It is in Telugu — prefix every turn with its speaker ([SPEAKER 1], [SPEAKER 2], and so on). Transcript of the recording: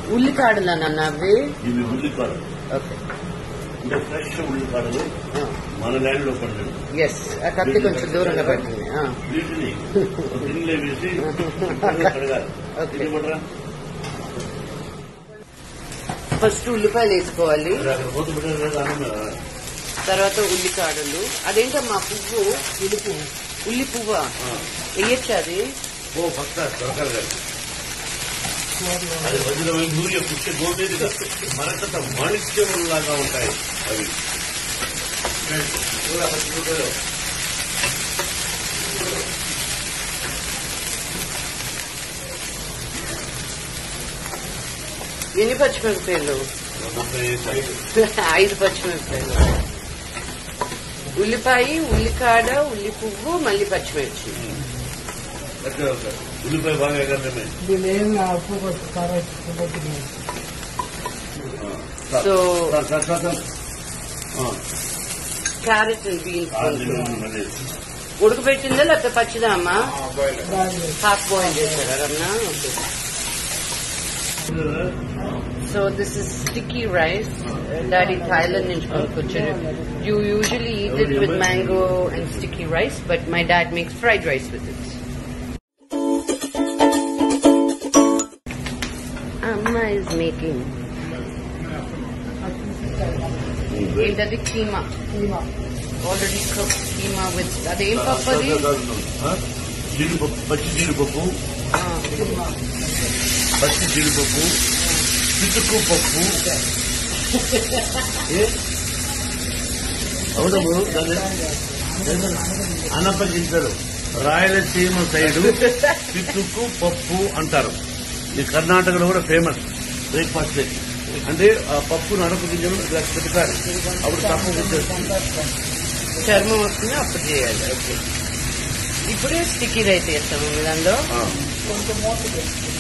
[SPEAKER 1] ఉల్లికాడలన్న అవి
[SPEAKER 2] ఇవి ఉల్లిపాడలు
[SPEAKER 1] ఓకే
[SPEAKER 2] అంటే ఫ్రెష్ ఉల్లిపాడలు మన ల్యాండ్ లో పడలేదు
[SPEAKER 1] ఎస్ ఆ కత్తి కొంచెం దూరంగా పట్టింది ఆ.
[SPEAKER 2] వీటిని ఒక గిన్నెలో వేసి శుభ్రంగా కడగాలి
[SPEAKER 1] ఓకే.
[SPEAKER 2] ఇది పడరా
[SPEAKER 1] ఫస్ట్ ఉల్లిపాయలు వేసుకోవాలి
[SPEAKER 2] మరి అక్కడ పోతు పెట్టారు అన్నం మీద.
[SPEAKER 1] తర్వాత ఉల్లికాడలు అదేంటమ్మా పువ్వు ఉల్లి పువ్వు ఉల్లి పువ్వు
[SPEAKER 2] ఆ.
[SPEAKER 1] వేయచ్చా అది
[SPEAKER 2] ఓ పక్క దొరకాలి కదా అది మధ్యలో యూరియా పుట్టే గోటేది మరొక మాణిక్యములాగా ఉంటాయి అవి చూడు అక్కడ చూడు.
[SPEAKER 1] ఎన్ని పచ్చిమిరపకాయలు
[SPEAKER 2] ముప్పై ఐదు.
[SPEAKER 1] ఐదు పచ్చిమిరపకాయలు ఉల్లిపాయ ఉల్లికాడ ఉల్లి పువ్వు మళ్ళీ పచ్చిమిర్చి
[SPEAKER 2] అట్లే ఒక ఉల్లిపాయ బాగా ఎగరడమే
[SPEAKER 1] so
[SPEAKER 2] sir sir sir sir ఆ,
[SPEAKER 1] క్యారెట్ అండ్ బీన్స్
[SPEAKER 2] ఆ, దీనిలో ఉంది మళ్ళీ.
[SPEAKER 1] ఉడకబెట్టిందా లేకపోతే పచ్చిదా అమ్మా హాఫ్ బాయిల్ చేశారా Ramana okay so this is sticky rice daddy Thailand నుంచి కొనుక్కొచ్చారు you usually eat it with mango and sticky rice but my dad makes fried rice with it అమ్మ ఇస్ మేకింగ్ ఏంటది keema already cook keema with అదేం పప్పు అది
[SPEAKER 2] ఆ? జీడిపప్పు పచ్చి జీడిపప్పు
[SPEAKER 1] ఆ,
[SPEAKER 2] పచ్చి జీడిపప్పు పితుకు పప్పు ఏ? అవునము దాన్ని అనపగించరు రాయలసీమ సైడు పితుకు పప్పు అంటారు ఈ కర్ణాటకలో కూడా ఫేమస్ బ్రేక్ఫాస్ట్ అంటే ఆ పప్పును అనపగించడం ఇలా పెడతారు అప్పుడు తప్పు వచ్చేస్తుంది
[SPEAKER 1] చర్మం వస్తుంది అప్పుడు చేయాలి ఓకే ఇప్పుడే స్టిక్కీ రైస్ వేస్తాము మీ దానిలో
[SPEAKER 2] ఆ.